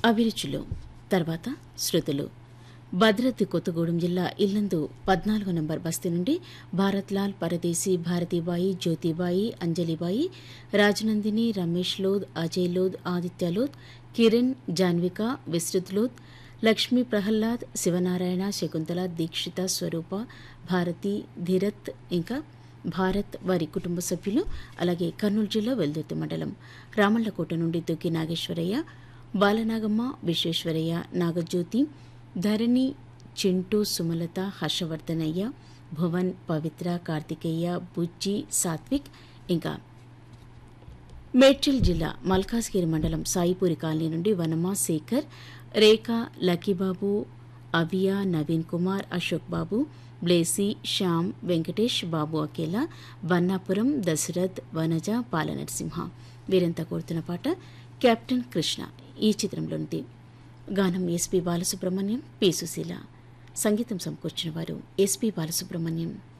అభిరుచులు తర్వాత శృతులు భద్రాద్రి కొత్తగూడెం జిల్లా ఇల్లందు పద్నాలుగు నంబర్ బస్తీ నుండి భారత్ లాల్ పరదేశీ భారతీబాయి జ్యోతిబాయి అంజలిబాయి రాజనందిని రమేష్ లోద్ అజయ్ లోద్ ఆదిత్య లోద్ కిరణ్ జాన్విక విస్తృత్ లోద్ లక్ష్మీ ప్రహ్లాద్ శివనారాయణ శకుంతల దీక్షిత స్వరూప భారతి ధీరత్ ఇంకా భారత్ వారి కుటుంబ సభ్యులు అలాగే కర్నూలు జిల్లా వెల్దుర్తి మండలం రామళ్లకోట నుండి దుగ్గి నాగేశ్వరయ్య బాలనాగమ్మ విశ్వేశ్వరయ్య నాగజ్యోతి ధరణి చింటూ సుమలత హర్షవర్ధనయ్య భువన్ పవిత్ర కార్తికేయ బుజ్జి సాత్విక్ ఇంకా మేడ్చల్ జిల్లా మల్కాజ్గిరి మండలం సాయిపూరి కాలనీ నుండి వనమా శేఖర్ రేఖ లక్కీబాబు అవియా నవీన్ కుమార్ అశోక్ బాబు బ్లేసి శ్యామ్ వెంకటేష్ బాబు అకేలా బన్నాపురం దశరథ్ వనజ పాలనరసింహ వీరంతా కోరుతున్న పాట కెప్టెన్ కృష్ణ ఈ చిత్రంలోనిది గానం ఎస్పి బాలసుబ్రహ్మణ్యం పి సుశీల సంగీతం సమకూర్చిన వారు ఎస్పి బాలసుబ్రహ్మణ్యం